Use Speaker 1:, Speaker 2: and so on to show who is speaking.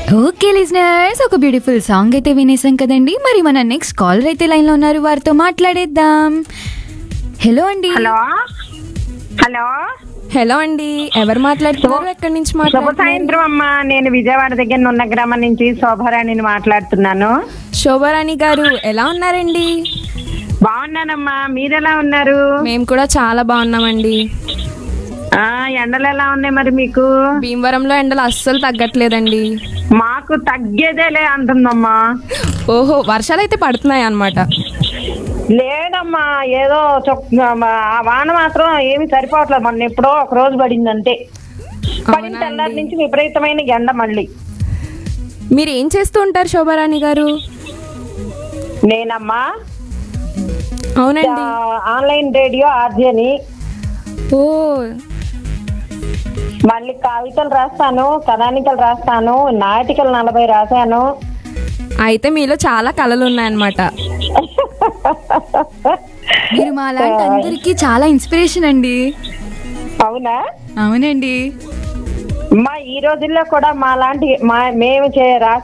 Speaker 1: Okay listeners ఒక beautiful song అయితే వినేసాం కదండి మరి మన నెక్స్ట్ కాలర్ అయితే లైన్ లో ఉన్నారు వారితో మాట్లాడేద్దాం హలో అండి
Speaker 2: హలో హలో
Speaker 3: హలో అండి ఎవరు మాట్లాడుతున్నారు ఎక్కడి నుంచి
Speaker 2: శుభ
Speaker 3: మాట్లాడుతున్నారు
Speaker 2: సాయంత్రం అమ్మా నేను విజయవాడ దగ్గర నున్న గ్రామం నుంచి శోభారాణిని మాట్లాడుతున్నాను
Speaker 3: శోభారాణి గారు ఎలా ఉన్నారండి
Speaker 2: బాగున్నానమ్మా మీరెలా ఉన్నారు
Speaker 3: మేము కూడా చాలా బాగున్నామండి
Speaker 2: ఆ ఎండలు ఎలా ఉన్నాయి మరి మీకు
Speaker 3: భీమవరంలో ఎండలు అస్సలు తగ్గట్లేదండి
Speaker 2: మాకు తగ్గేదేలే అంటుందమ్మా
Speaker 3: ఓహో వర్షాలు అయితే పడుతున్నాయి అన్నమాట
Speaker 2: లేదమ్మా ఏదో చొక్- ఆ వాన మాత్రం ఏమి సరిపోవట్లేదు మొన్న ఎప్పుడో ఒక రోజు పడింది అంతే పడిన
Speaker 3: అవునా
Speaker 2: తెల్లారి
Speaker 3: అండి?
Speaker 2: నుంచి విపరీతమైన ఎండ మళ్ళీ
Speaker 3: మీరు ఏం చేస్తూ ఉంటారు శోభారాణి గారు
Speaker 2: నేనమ్మా
Speaker 3: అవునండి
Speaker 2: ఆ, ఆన్లైన్ రేడియో ఆర్జేని
Speaker 3: ఓ
Speaker 2: మళ్ళీ కవితలు రాస్తాను కథానికలు రాస్తాను నాటికలు నలభై రాశాను
Speaker 3: అయితే మీలో చాలా కళలు ఉన్నాయన్నమాట
Speaker 1: మీరు మా లాంటి అందరికీ చాలా ఇన్స్పిరేషన్ అండి
Speaker 2: అవునా
Speaker 1: అవునండి
Speaker 2: మా ఈ రోజుల్లో కూడా మా లాంటి మా మేము చే రా